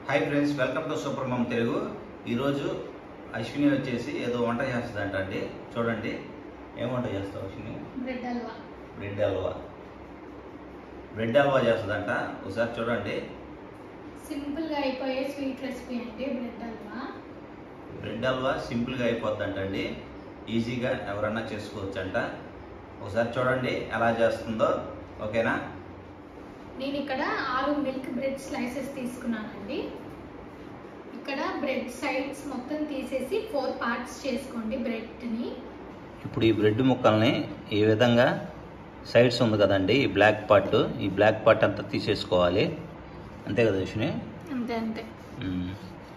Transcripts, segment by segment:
Hi friends welcome to super mum Telugu ఈరోజు అశ్విని వచ్చేసి ఏదో వంట చేస్తుందంట అండి చూడండి ఏం వంట చేస్తావు Ashwini bread halwa bread halwa bread halwa చేస్తుందంట ఒకసారి చూడండి సింపుల్ గా అయిపోయే స్వీట్ రెసిపీ అండి బ్రెడ్ హల్వా బ్రెడ్ హల్వా సింపుల్గా అయిపోద్దంట అండి ఈజీగా ఎవరన్నా చేసుకోవచ్చంట ఒకసారి చూడండి ఎలా చేస్తుందో ఓకేనా నేను ఇక్కడ ఆరు మిల్క్ బ్రెడ్ స్లైసెస్ తీసుకున్నానండి ఇక్కడ బ్రెడ్ సైడ్స్ మొత్తం తీసేసి ఫోర్ పార్ట్స్ చేసుకోండి బ్రెడ్ని ఇప్పుడు ఈ బ్రెడ్ ముక్కల్ని ఈ విధంగా సైడ్స్ ఉంది కదండి ఈ బ్లాక్ పార్ట్ ఈ బ్లాక్ పార్ట్ అంతా తీసేసుకోవాలి అంతే కదా విష్ణు అంతే అంతే మ్మ్.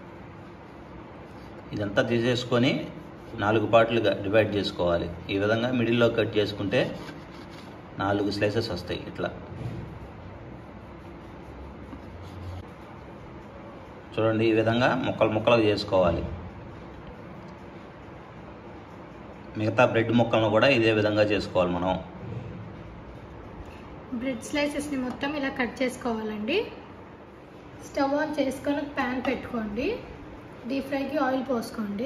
ఇదంతా తీసేసుకొని నాలుగు పార్ట్లుగా డివైడ్ చేసుకోవాలి ఈ విధంగా మిడిల్లో కట్ చేసుకుంటే నాలుగు స్లైసెస్ వస్తాయి ఇట్లా చూడండి ఈ విధంగా ముక్కలు ముక్కలు చేసుకోవాలి మిగతా బ్రెడ్ ముక్కలను కూడా ఇదే విధంగా చేసుకోవాలి మనం బ్రెడ్ స్లైసెస్ని మొత్తం ఇలా కట్ చేసుకోవాలండి స్టవ్ ఆన్ చేసుకొని ఒక ప్యాన్ పెట్టుకోండి డీప్ ఫ్రైకి ఆయిల్ పోసుకోండి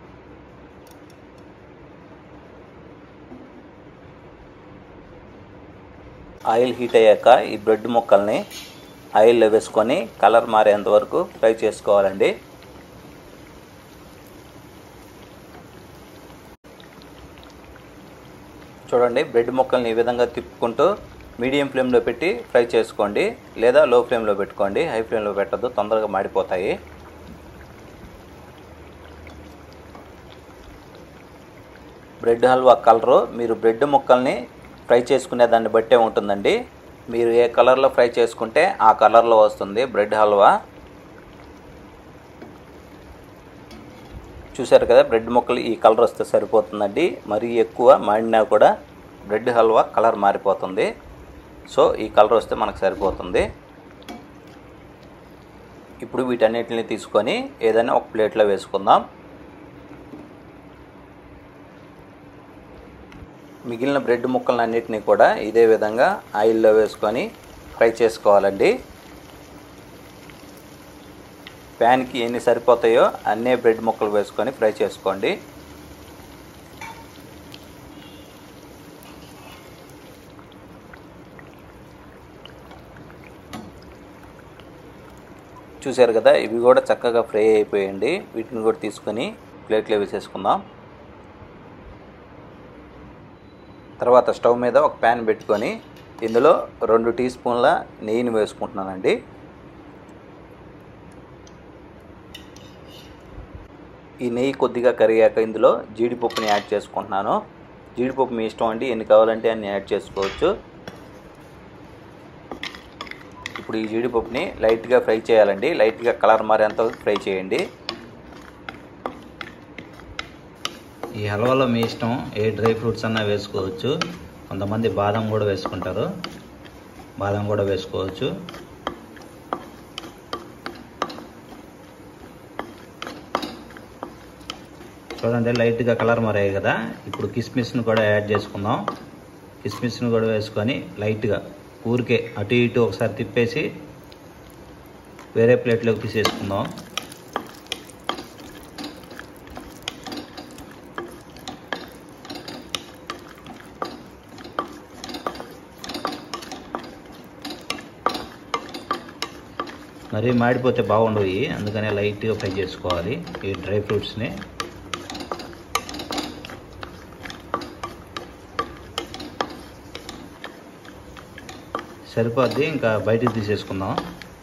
ఆయిల్ హీట్ అయ్యాక ఈ బ్రెడ్ ముక్కల్ని ఆయిల్లో వేసుకొని కలర్ మారేంత వరకు ఫ్రై చేసుకోవాలండి చూడండి బ్రెడ్ ముక్కల్ని ఈ విధంగా తిప్పుకుంటూ మీడియం ఫ్లేమ్లో పెట్టి ఫ్రై చేసుకోండి లేదా లో ఫ్లేమ్లో పెట్టుకోండి హై ఫ్లేమ్లో పెట్టద్దు తొందరగా మాడిపోతాయి బ్రెడ్ హల్వా కలరు మీరు బ్రెడ్ ముక్కల్ని ఫ్రై చేసుకునే దాన్ని బట్టే ఉంటుందండి మీరు ఏ కలర్లో ఫ్రై చేసుకుంటే ఆ కలర్లో వస్తుంది బ్రెడ్ హల్వా చూశారు కదా బ్రెడ్ ముక్కలు ఈ కలర్ వస్తే సరిపోతుందండి మరీ ఎక్కువ మాడినా కూడా బ్రెడ్ హల్వా కలర్ మారిపోతుంది సో ఈ కలర్ వస్తే మనకు సరిపోతుంది ఇప్పుడు వీటన్నిటిని తీసుకొని ఏదైనా ఒక ప్లేట్లో వేసుకుందాం మిగిలిన బ్రెడ్ ముక్కలన్నిటినీ కూడా ఇదే విధంగా ఆయిల్లో వేసుకొని ఫ్రై చేసుకోవాలండి ప్యాన్కి ఎన్ని సరిపోతాయో అన్నీ బ్రెడ్ ముక్కలు వేసుకొని ఫ్రై చేసుకోండి చూశారు కదా ఇవి కూడా చక్కగా ఫ్రై అయిపోయండి వీటిని కూడా తీసుకొని ప్లేట్లో వేసేసుకుందాం తర్వాత స్టవ్ మీద ఒక ప్యాన్ పెట్టుకొని ఇందులో రెండు టీ స్పూన్ల నెయ్యిని వేసుకుంటున్నానండి ఈ నెయ్యి కొద్దిగా కరిగాక ఇందులో జీడిపప్పుని యాడ్ చేసుకుంటున్నాను జీడిపప్పు మీ ఇష్టం అండి ఎన్ని కావాలంటే అన్ని యాడ్ చేసుకోవచ్చు ఇప్పుడు ఈ జీడిపప్పుని లైట్గా ఫ్రై చేయాలండి లైట్గా కలర్ మారేంత ఫ్రై చేయండి ఈ హల్వాలో మీ ఇష్టం ఏ డ్రై ఫ్రూట్స్ అన్నా వేసుకోవచ్చు కొంతమంది బాదం కూడా వేసుకుంటారు బాదం కూడా వేసుకోవచ్చు చూడండి లైట్గా కలర్ మారాయి కదా ఇప్పుడు కిస్మిస్ను కూడా యాడ్ చేసుకుందాం కిస్మిస్ను కూడా వేసుకొని లైట్గా ఊరికే అటు ఇటు ఒకసారి తిప్పేసి వేరే ప్లేట్లోకి తీసేసుకుందాం మరీ మాడిపోతే బాగుండవు ఇవి. అందుకనే లైట్గా ఫ్రై చేసుకోవాలి ఈ డ్రై ఫ్రూట్స్ని సరిపోద్ది ఇంకా బయటికి తీసేసుకుందాం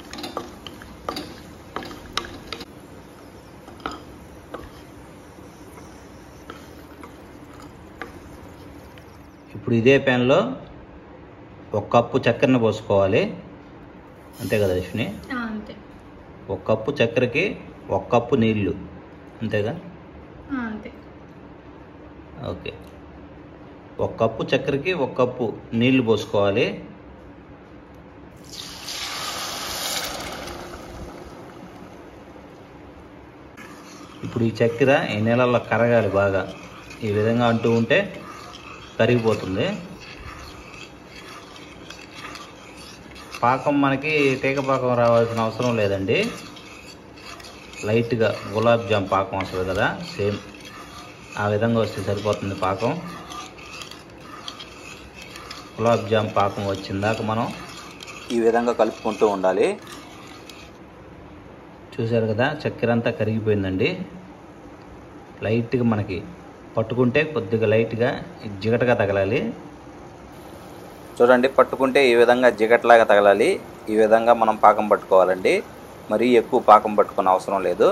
ఇప్పుడు ఇదే ప్యాన్లో ఒక కప్పు చక్కెరను పోసుకోవాలి అంతే కదా లక్ష్మి ఆ, అంతే ఒక కప్పు చక్కెరకి ఒక కప్పు నీళ్ళు అంతేగా ఆ, అంతే ఓకే ఒక కప్పు చక్కెరకి ఒక కప్పు నీళ్లు పోసుకోవాలి ఇప్పుడు ఈ చక్కెర ఈ నీళ్ళల్లో కరగాలి బాగా ఈ విధంగా అంటూ ఉంటే కరిగిపోతుంది పాకం మనకి తీగ పాకం రావాల్సిన అవసరం లేదండి లైట్గా గులాబ్ జామ్ పాకం వస్తుంది కదా సేమ్ ఆ విధంగా వస్తే సరిపోతుంది పాకం గులాబ్ జామ్ పాకం వచ్చిందాక మనం ఈ విధంగా కలుపుకుంటూ ఉండాలి చూశారు కదా చక్కెర అంతా కరిగిపోయిందండి లైట్గా మనకి పట్టుకుంటే కొద్దిగా లైట్గా జిగటగా తగలాలి చూడండి పట్టుకుంటే ఈ విధంగా జిగట్లాగా తగలాలి ఈ విధంగా మనం పాకం పట్టుకోవాలండి మరీ ఎక్కువ పాకం పట్టుకునే అవసరం లేదు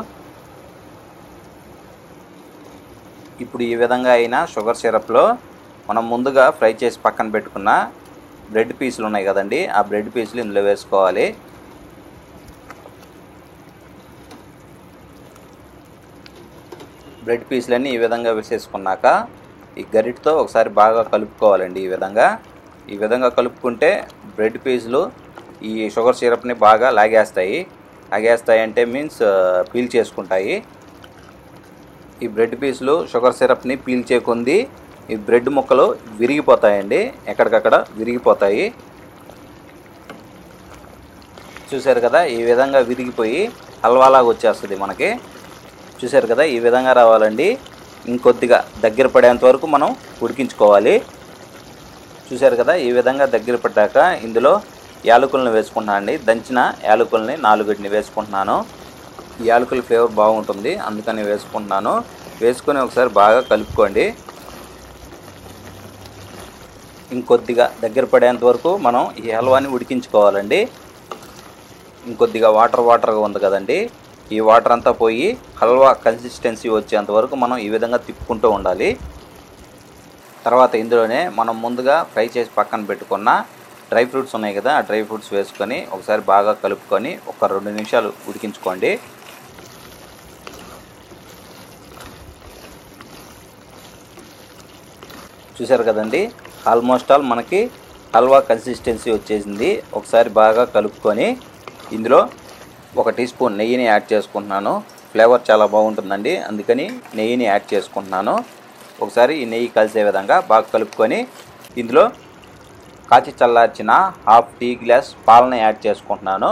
ఇప్పుడు ఈ విధంగా అయినా షుగర్ సిరప్లో మనం ముందుగా ఫ్రై చేసి పక్కన పెట్టుకున్న బ్రెడ్ పీసులు ఉన్నాయి కదండి ఆ బ్రెడ్ పీసులు ఇందులో వేసుకోవాలి బ్రెడ్ పీసులన్నీ ఈ విధంగా వేసేసుకున్నాక ఈ గరిటతో ఒకసారి బాగా కలుపుకోవాలండి ఈ విధంగా ఈ విధంగా కలుపుకుంటే బ్రెడ్ పీసులు ఈ షుగర్ సిరప్ని బాగా లాగేస్తాయి లాగేస్తాయి అంటే మీన్స్ పీల్ చేసుకుంటాయి ఈ బ్రెడ్ పీసులు షుగర్ సిరప్ని పీల్చే కొంది ఈ బ్రెడ్ ముక్కలు విరిగిపోతాయండి ఎక్కడికక్కడ విరిగిపోతాయి చూశారు కదా ఈ విధంగా విరిగిపోయి హల్వాలాగా వచ్చేస్తుంది మనకి చూశారు కదా ఈ విధంగా రావాలండి ఇంకొద్దిగా దగ్గర పడేంత వరకు మనం ఉడికించుకోవాలి చూశారు కదా ఈ విధంగా దగ్గర పడ్డాక ఇందులో యాలకులను వేసుకుంటున్నాను అండి దంచిన యాలకుల్ని నాలుగుటిని వేసుకుంటున్నాను ఈ యాలకుల ఫ్లేవర్ బాగుంటుంది అందుకని వేసుకుంటున్నాను వేసుకొని ఒకసారి బాగా కలుపుకోండి ఇంకొద్దిగా దగ్గర పడేంత వరకు మనం ఈ హల్వాని ఉడికించుకోవాలండి ఇంకొద్దిగా వాటర్ వాటర్గా ఉంది కదండి ఈ వాటర్ అంతా పోయి హల్వా కన్సిస్టెన్సీ వచ్చేంత వరకు మనం ఈ విధంగా తిప్పుకుంటూ ఉండాలి తర్వాత ఇందులోనే మనం ముందుగా ఫ్రై చేసి పక్కన పెట్టుకున్న డ్రై ఫ్రూట్స్ ఉన్నాయి కదా ఆ డ్రై ఫ్రూట్స్ వేసుకొని ఒకసారి బాగా కలుపుకొని ఒక రెండు నిమిషాలు ఉడికించుకోండి చూశారు కదండి ఆల్మోస్ట్ ఆల్ మనకి హల్వా కన్సిస్టెన్సీ వచ్చేసింది ఒకసారి బాగా కలుపుకొని ఇందులో ఒక టీ స్పూన్ నెయ్యిని యాడ్ చేసుకుంటున్నాను ఫ్లేవర్ చాలా బాగుంటుందండి అందుకని నెయ్యిని యాడ్ చేసుకుంటున్నాను ఒకసారి ఈ నెయ్యి కలిసే విధంగా బాగా కలుపుకొని ఇందులో కాచి చల్లార్చిన హాఫ్ టీ గ్లాస్ పాలను యాడ్ చేసుకుంటున్నాను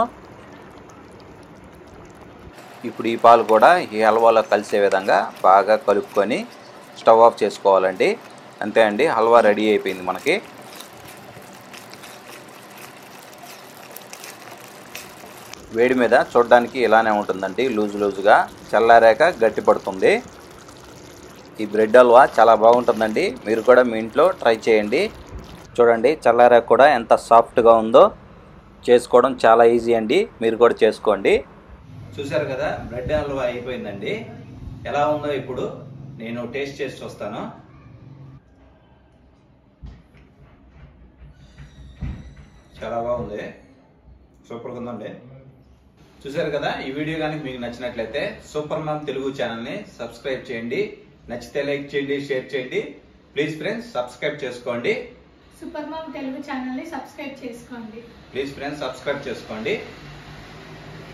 ఇప్పుడు ఈ పాలు కూడా ఈ హల్వాలో కలిసే విధంగా బాగా కలుపుకొని స్టవ్ ఆఫ్ చేసుకోవాలండి అంతే అండి హల్వా రెడీ అయిపోయింది మనకి వేడి మీద చూడడానికి ఇలానే ఉంటుందండి లూజ్ లూజ్గా చల్లారాక గట్టి పడుతుంది ఈ బ్రెడ్ హల్వా చాలా బాగుంటుందండి మీరు కూడా మీ ఇంట్లో ట్రై చేయండి చూడండి చల్లారాక కూడా ఎంత సాఫ్ట్గా ఉందో చేసుకోవడం చాలా ఈజీ అండి మీరు కూడా చేసుకోండి చూశారు కదా బ్రెడ్ హల్వా అయిపోయిందండి ఎలా ఉందో ఇప్పుడు నేను టేస్ట్ చేసి చూస్తాను చాలా బాగుంది సూపర్గా ఉందండి చూశారు కదా ఈ వీడియో కానీ మీకు నచ్చినట్లయితే సూపర్ మామ్ తెలుగు ఛానల్ని సబ్స్క్రైబ్ చేయండి నచ్చితే లైక్ చేయండి షేర్ చేయండి ప్లీజ్ ఫ్రెండ్స్ సబ్స్క్రైబ్ చేసుకోండి సూపర్ మామ్ తెలుగు ఛానల్ని సబ్స్క్రైబ్ చేసుకోండి ప్లీజ్ ఫ్రెండ్స్ సబ్స్క్రైబ్ చేసుకోండి